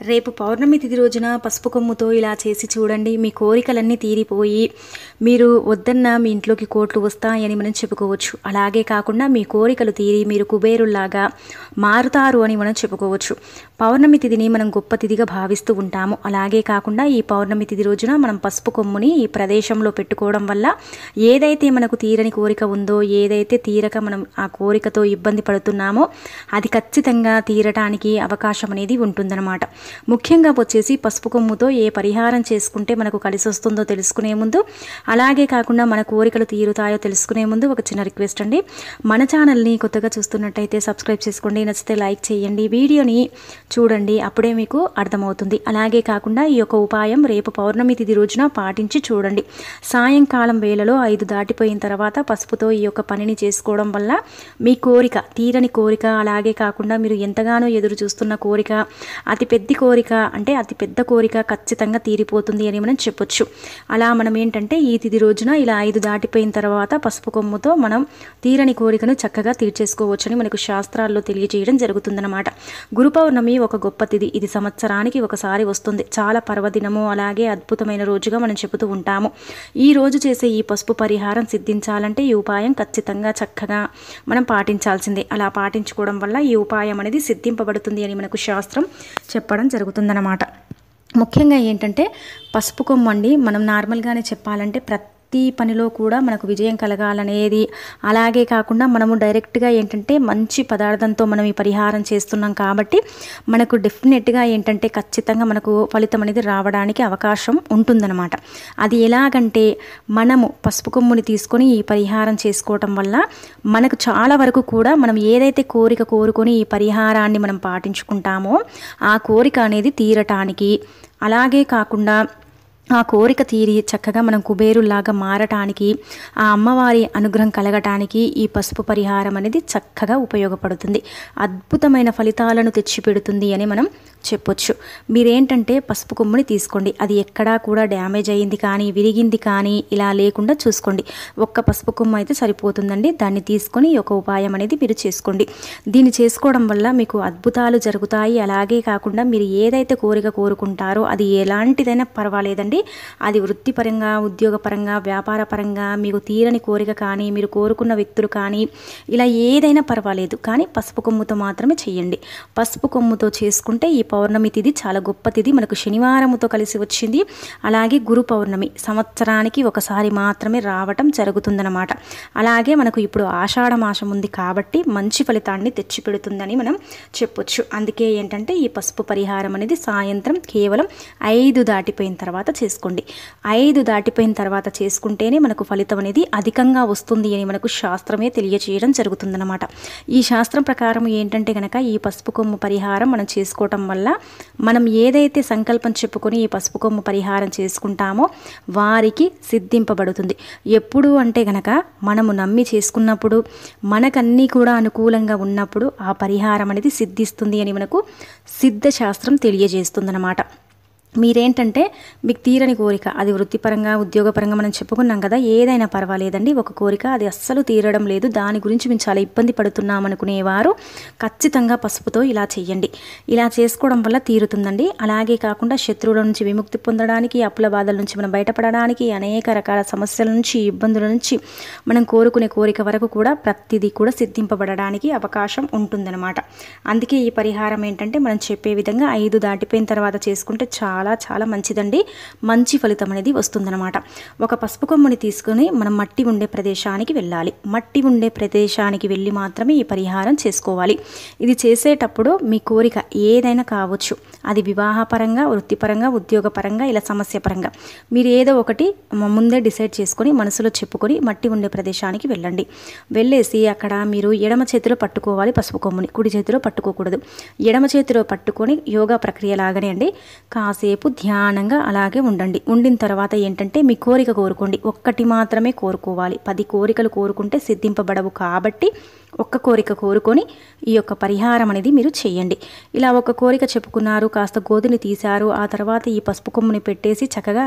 రేపు పౌర్ణమి తిథి రోజున పసుపు కొమ్ముతో ఇలా చేసి చూడండి మీ కోరికలన్నీ తీరిపోయి మీరు వద్దన్న మీ ఇంట్లోకి కోట్లు వస్తాయని మనం చెప్పుకోవచ్చు అలాగే కాకుండా మీ కోరికలు తీరి మీరు కుబేరుల్లాగా మారుతారు అని మనం చెప్పుకోవచ్చు పౌర్ణమి తిథిని మనం గొప్ప తిథిగా భావిస్తూ ఉంటాము అలాగే కాకుండా ఈ పౌర్ణమి తిథి రోజున మనం పసుపు కొమ్ముని ఈ ప్రదేశంలో పెట్టుకోవడం వల్ల ఏదైతే మనకు తీరని కోరిక ఉందో ఏదైతే తీరక మనం ఆ కోరికతో ఇబ్బంది పడుతున్నామో అది ఖచ్చితంగా తీరటానికి అవకాశం అనేది ఉంటుందన్నమాట ముఖ్యంగా వచ్చేసి పసుపు కొమ్ముతో ఏ పరిహారం చేసుకుంటే మనకు కలిసి వస్తుందో తెలుసుకునే ముందు అలాగే కాకుండా మన కోరికలు తీరుతాయో తెలుసుకునే ముందు ఒక చిన్న రిక్వెస్ట్ అండి మన ఛానల్ని కొత్తగా చూస్తున్నట్టయితే సబ్స్క్రైబ్ చేసుకోండి నచ్చితే లైక్ చేయండి వీడియోని చూడండి అప్పుడే మీకు అర్థమవుతుంది అలాగే కాకుండా ఈ యొక్క ఉపాయం రేపు పౌర్ణమి తిథి రోజున పాటించి చూడండి సాయంకాలం వేళలో ఐదు దాటిపోయిన తర్వాత పసుపుతో ఈ యొక్క పనిని చేసుకోవడం వల్ల మీ కోరిక తీరని కోరిక అలాగే కాకుండా మీరు ఎంతగానో ఎదురు చూస్తున్న కోరిక అతి పెద్ద కోరిక అంటే అతి పెద్ద కోరిక ఖచ్చితంగా తీరిపోతుంది అని మనం చెప్పొచ్చు అలా మనం ఏంటంటే ఈ తిథి రోజున ఇలా ఐదు దాటిపోయిన తర్వాత పసుపు కొమ్ముతో మనం తీరని కోరికను చక్కగా తీర్చేసుకోవచ్చని మనకు శాస్త్రాల్లో తెలియజేయడం జరుగుతుందన్నమాట గురు పౌర్ణమి ఒక గొప్ప తిథి ఇది సంవత్సరానికి ఒకసారి వస్తుంది చాలా పర్వదినము అలాగే అద్భుతమైన రోజుగా మనం చెబుతూ ఉంటాము ఈ రోజు చేసే ఈ పసుపు పరిహారం సిద్ధించాలంటే ఈ ఉపాయం ఖచ్చితంగా చక్కగా మనం పాటించాల్సిందే అలా పాటించుకోవడం వల్ల ఈ ఉపాయం అనేది సిద్ధింపబడుతుంది అని మనకు శాస్త్రం చెప్పడం జరుగుతుందన్నమాట ముఖ్యంగా ఏంటంటే పసుపు కొమ్ము అండి మనం నార్మల్గానే చెప్పాలంటే ప్రతి పనిలో కూడా మనకు విజయం కలగాలనేది అలాగే కాకుండా మనము డైరెక్ట్గా ఏంటంటే మంచి పదార్థంతో మనం ఈ పరిహారం చేస్తున్నాం కాబట్టి మనకు డెఫినెట్గా ఏంటంటే ఖచ్చితంగా మనకు ఫలితం అనేది రావడానికి అవకాశం ఉంటుందన్నమాట అది ఎలాగంటే మనము పసుపు కొమ్ముని తీసుకొని ఈ పరిహారం చేసుకోవటం వల్ల మనకు చాలా వరకు కూడా మనం ఏదైతే కోరిక కోరుకొని ఈ పరిహారాన్ని మనం పాటించుకుంటామో ఆ కోరిక అనేది తీరటానికి అలాగే కాకుండా ఆ కోరిక తీరి చక్కగా మనం కుబేరులాగా మారటానికి ఆ అమ్మవారి అనుగ్రహం కలగటానికి ఈ పసుపు పరిహారం అనేది చక్కగా ఉపయోగపడుతుంది అద్భుతమైన ఫలితాలను తెచ్చిపెడుతుంది అని మనం చెప్పొచ్చు మీరేంటంటే పసుపు కొమ్ముని తీసుకోండి అది ఎక్కడా కూడా డ్యామేజ్ అయ్యింది కానీ విరిగింది కానీ ఇలా లేకుండా చూసుకోండి ఒక్క పసుపు కొమ్ము అయితే సరిపోతుందండి దాన్ని తీసుకొని ఈ ఒక ఉపాయం అనేది మీరు చేసుకోండి దీన్ని చేసుకోవడం వల్ల మీకు అద్భుతాలు జరుగుతాయి అలాగే కాకుండా మీరు ఏదైతే కోరిక కోరుకుంటారో అది ఎలాంటిదైనా పర్వాలేదండి అది వృత్తిపరంగా ఉద్యోగపరంగా వ్యాపార పరంగా మీకు తీరని కోరిక కానీ మీరు కోరుకున్న వ్యక్తులు కానీ ఇలా ఏదైనా పర్వాలేదు కానీ పసుపు కొమ్ముతో మాత్రమే చేయండి పసుపు కొమ్ముతో చేసుకుంటే ఈ పౌర్ణమి తిథి చాలా గొప్ప తిథి మనకు శనివారముతో కలిసి వచ్చింది అలాగే గురు పౌర్ణమి సంవత్సరానికి ఒకసారి మాత్రమే రావటం జరుగుతుందన్నమాట అలాగే మనకు ఇప్పుడు ఆషాఢ మాసం ఉంది కాబట్టి మంచి ఫలితాన్ని తెచ్చిపెడుతుందని మనం చెప్పొచ్చు అందుకే ఏంటంటే ఈ పసుపు పరిహారం అనేది సాయంత్రం కేవలం ఐదు దాటిపోయిన తర్వాత చేసుకోండి ఐదు దాటిపోయిన తర్వాత చేసుకుంటేనే మనకు ఫలితం అనేది అధికంగా వస్తుంది అని మనకు శాస్త్రమే తెలియచేయడం జరుగుతుందన్నమాట ఈ శాస్త్రం ప్రకారం ఏంటంటే కనుక ఈ పసుపు కొమ్ము పరిహారం మనం చేసుకోవటం వల్ల మనం ఏదైతే సంకల్పం చెప్పుకొని ఈ పసుపు కొమ్ము పరిహారం చేసుకుంటామో వారికి సిద్ధింపబడుతుంది ఎప్పుడు అంటే గనక మనము నమ్మి చేసుకున్నప్పుడు మనకన్నీ కూడా అనుకూలంగా ఉన్నప్పుడు ఆ పరిహారం అనేది సిద్ధిస్తుంది అని మనకు సిద్ధశాస్త్రం తెలియజేస్తుందన్నమాట మీరేంటంటే మీకు తీరని కోరిక అది వృత్తిపరంగా ఉద్యోగపరంగా మనం చెప్పుకున్నాం కదా ఏదైనా పర్వాలేదండి ఒక కోరిక అది అస్సలు తీరడం లేదు దాని గురించి మేము చాలా ఇబ్బంది పడుతున్నాం అనుకునేవారు ఖచ్చితంగా పసుపుతో ఇలా చేయండి ఇలా చేసుకోవడం వల్ల తీరుతుందండి అలాగే కాకుండా శత్రువుల నుంచి విముక్తి పొందడానికి అప్పుల బాధల నుంచి మనం బయటపడడానికి అనేక రకాల సమస్యల నుంచి ఇబ్బందుల నుంచి మనం కోరుకునే కోరిక వరకు కూడా ప్రతిదీ కూడా సిద్ధింపబడడానికి అవకాశం ఉంటుందన్నమాట అందుకే ఈ పరిహారం ఏంటంటే మనం చెప్పే విధంగా ఐదు దాటిపోయిన తర్వాత చేసుకుంటే చాలా చాలా చాలా మంచిదండి మంచి ఫలితం అనేది వస్తుందన్నమాట ఒక పసుపు కొమ్ముని తీసుకొని మనం మట్టి ఉండే ప్రదేశానికి వెళ్ళాలి మట్టి ఉండే ప్రదేశానికి వెళ్ళి మాత్రమే ఈ పరిహారం చేసుకోవాలి ఇది చేసేటప్పుడు మీ కోరిక ఏదైనా కావచ్చు అది వివాహపరంగా వృత్తిపరంగా ఉద్యోగపరంగా ఇలా సమస్యపరంగా మీరు ఏదో ఒకటి ముందే డిసైడ్ చేసుకొని మనసులో చెప్పుకొని మట్టి ఉండే ప్రదేశానికి వెళ్ళండి వెళ్ళేసి అక్కడ మీరు ఎడమ చేతిలో పట్టుకోవాలి పసుపు కొమ్ముని కుడి చేతిలో పట్టుకోకూడదు ఎడమ చేతిలో పట్టుకొని యోగా ప్రక్రియ లాగానే అండి కాసేపు కాసేపు ధ్యానంగా అలాగే ఉండండి ఉండిన తర్వాత ఏంటంటే మీ కోరిక కోరుకోండి ఒక్కటి మాత్రమే కోరుకోవాలి పది కోరికలు కోరుకుంటే సిద్ధింపబడవు కాబట్టి ఒక్క కోరిక కోరుకొని ఈ యొక్క పరిహారం అనేది మీరు చేయండి ఇలా ఒక కోరిక చెప్పుకున్నారు కాస్త గోధుని తీశారు ఆ తర్వాత ఈ పసుపు కొమ్ముని పెట్టేసి చక్కగా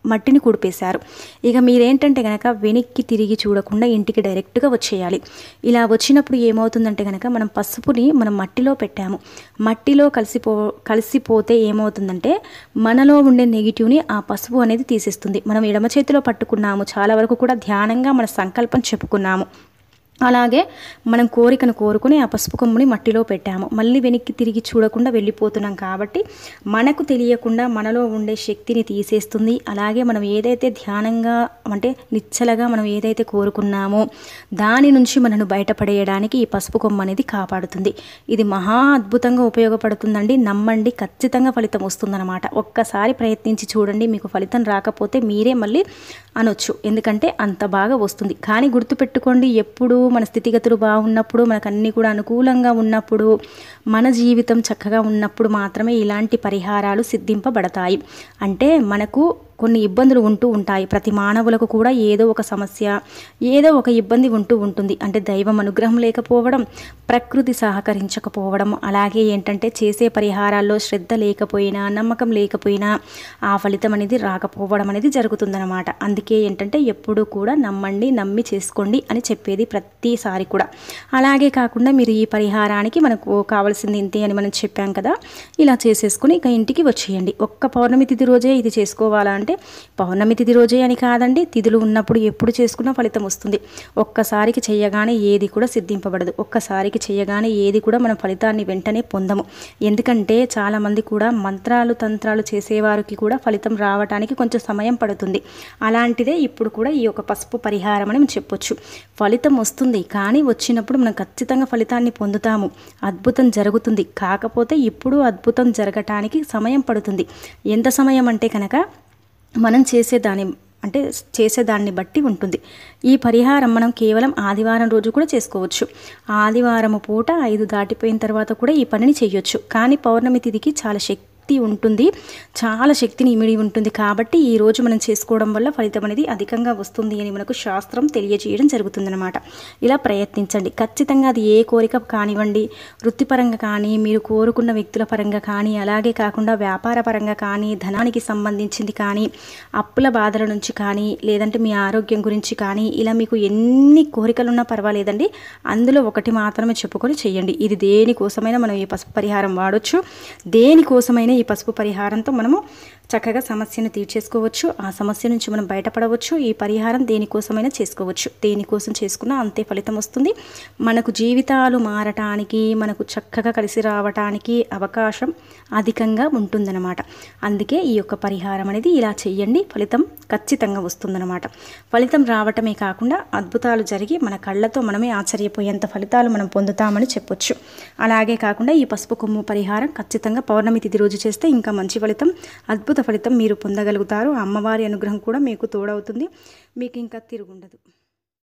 మట్టిని కుడిపేశారు ఇక మీరేంటంటే కనుక వెనక్కి తిరిగి చూడకుండా ఇంటికి డైరెక్ట్గా వచ్చేయాలి ఇలా వచ్చినప్పుడు ఏమవుతుందంటే కనుక మనం పసుపుని మనం మట్టిలో పెట్టాము మట్టిలో కలిసిపో కలిసిపోతే ఏమవుతుందంటే మనలో ఉండే నెగిటివ్ని ఆ పసుపు అనేది తీసేస్తుంది మనం ఎడమ చేతిలో పట్టుకున్నాము చాలా వరకు కూడా ధ్యానంగా మన సంకల్పం చెప్పుకున్నాము అలాగే మనం కోరికను కోరుకుని ఆ పసుపు కొమ్ముని మట్టిలో పెట్టాము మళ్ళీ వెనక్కి తిరిగి చూడకుండా వెళ్ళిపోతున్నాం కాబట్టి మనకు తెలియకుండా మనలో ఉండే శక్తిని తీసేస్తుంది అలాగే మనం ఏదైతే ధ్యానంగా అంటే నిచ్చలగా మనం ఏదైతే కోరుకున్నామో దాని నుంచి మనను బయటపడేయడానికి ఈ పసుపు కొమ్మ అనేది కాపాడుతుంది ఇది మహా అద్భుతంగా ఉపయోగపడుతుందండి నమ్మండి ఖచ్చితంగా ఫలితం వస్తుందన్నమాట ఒక్కసారి ప్రయత్నించి చూడండి మీకు ఫలితం రాకపోతే మీరే మళ్ళీ అనొచ్చు ఎందుకంటే అంత బాగా వస్తుంది కానీ గుర్తుపెట్టుకోండి ఎప్పుడు మన స్థితిగతులు బాగున్నప్పుడు మనకు అన్నీ కూడా అనుకూలంగా ఉన్నప్పుడు మన జీవితం చక్కగా ఉన్నప్పుడు మాత్రమే ఇలాంటి పరిహారాలు సిద్ధింపబడతాయి అంటే మనకు కొన్ని ఇబ్బందులు ఉంటూ ఉంటాయి ప్రతి మానవులకు కూడా ఏదో ఒక సమస్య ఏదో ఒక ఇబ్బంది ఉంటూ ఉంటుంది అంటే దైవం అనుగ్రహం లేకపోవడం ప్రకృతి సహకరించకపోవడం అలాగే ఏంటంటే చేసే పరిహారాల్లో శ్రద్ధ లేకపోయినా నమ్మకం లేకపోయినా ఆ ఫలితం అనేది రాకపోవడం అనేది జరుగుతుందన్నమాట అందుకే ఏంటంటే ఎప్పుడూ కూడా నమ్మండి నమ్మి చేసుకోండి అని చెప్పేది ప్రతిసారి కూడా అలాగే కాకుండా మీరు ఈ పరిహారానికి మనకు కావాల్సింది ఇంతే అని మనం చెప్పాం కదా ఇలా చేసేసుకుని ఇక ఇంటికి వచ్చేయండి ఒక్క పౌర్ణమి తిథి రోజే ఇది చేసుకోవాలా అంటే పౌర్ణమి తిథి రోజే అని కాదండి తిథులు ఉన్నప్పుడు ఎప్పుడు చేసుకున్నా ఫలితం వస్తుంది ఒక్కసారికి చేయగానే ఏది కూడా సిద్ధింపబడదు ఒక్కసారికి చేయగానే ఏది కూడా మన ఫలితాన్ని వెంటనే పొందము ఎందుకంటే చాలామంది కూడా మంత్రాలు తంత్రాలు చేసేవారికి కూడా ఫలితం రావడానికి కొంచెం సమయం పడుతుంది అలాంటిదే ఇప్పుడు కూడా ఈ యొక్క పసుపు పరిహారం అని మనం చెప్పొచ్చు ఫలితం వస్తుంది కానీ వచ్చినప్పుడు మనం ఖచ్చితంగా ఫలితాన్ని పొందుతాము అద్భుతం జరుగుతుంది కాకపోతే ఇప్పుడు అద్భుతం జరగటానికి సమయం పడుతుంది ఎంత సమయం అంటే కనుక మనం చేసేదాని అంటే చేసేదాన్ని బట్టి ఉంటుంది ఈ పరిహారం మనం కేవలం ఆదివారం రోజు కూడా చేసుకోవచ్చు ఆదివారం పూట ఐదు దాటిపోయిన తర్వాత కూడా ఈ పనిని చేయొచ్చు కానీ పౌర్ణమి తిథికి చాలా శక్తి ఉంటుంది చాలా శక్తిని ఇమిడి ఉంటుంది కాబట్టి ఈ రోజు మనం చేసుకోవడం వల్ల ఫలితం అనేది అధికంగా వస్తుంది అని మనకు శాస్త్రం తెలియజేయడం జరుగుతుందన్నమాట ఇలా ప్రయత్నించండి ఖచ్చితంగా అది ఏ కోరిక కానివ్వండి వృత్తిపరంగా కానీ మీరు కోరుకున్న వ్యక్తుల పరంగా కానీ అలాగే కాకుండా వ్యాపార పరంగా కానీ ధనానికి సంబంధించింది కానీ అప్పుల బాధల నుంచి కానీ లేదంటే మీ ఆరోగ్యం గురించి కానీ ఇలా మీకు ఎన్ని కోరికలు ఉన్నా పర్వాలేదండి అందులో ఒకటి మాత్రమే చెప్పుకొని చేయండి ఇది దేనికోసమైనా మనం ఈ పసుపు పరిహారం వాడొచ్చు దేనికోసమైనా ఈ పసుపు పరిహారంతో మనము చక్కగా సమస్యను తీర్చేసుకోవచ్చు ఆ సమస్య నుంచి మనం బయటపడవచ్చు ఈ పరిహారం దేనికోసమైనా చేసుకోవచ్చు దేనికోసం చేసుకున్నా అంతే ఫలితం వస్తుంది మనకు జీవితాలు మారటానికి మనకు చక్కగా కలిసి రావటానికి అవకాశం అధికంగా ఉంటుందన్నమాట అందుకే ఈ యొక్క పరిహారం అనేది ఇలా చెయ్యండి ఫలితం ఖచ్చితంగా వస్తుందన్నమాట ఫలితం రావటమే కాకుండా అద్భుతాలు జరిగి మన కళ్ళతో మనమే ఆశ్చర్యపోయేంత ఫలితాలు మనం పొందుతామని చెప్పొచ్చు అలాగే కాకుండా ఈ పసుపు కొమ్ము పరిహారం ఖచ్చితంగా పౌర్ణమి తిథి రోజు చేస్తే ఇంకా మంచి ఫలితం అద్భుత ఫలితం మీరు పొందగలుగుతారు అమ్మవారి అనుగ్రహం కూడా మీకు తోడవుతుంది మీకు ఇంకా తిరుగుండదు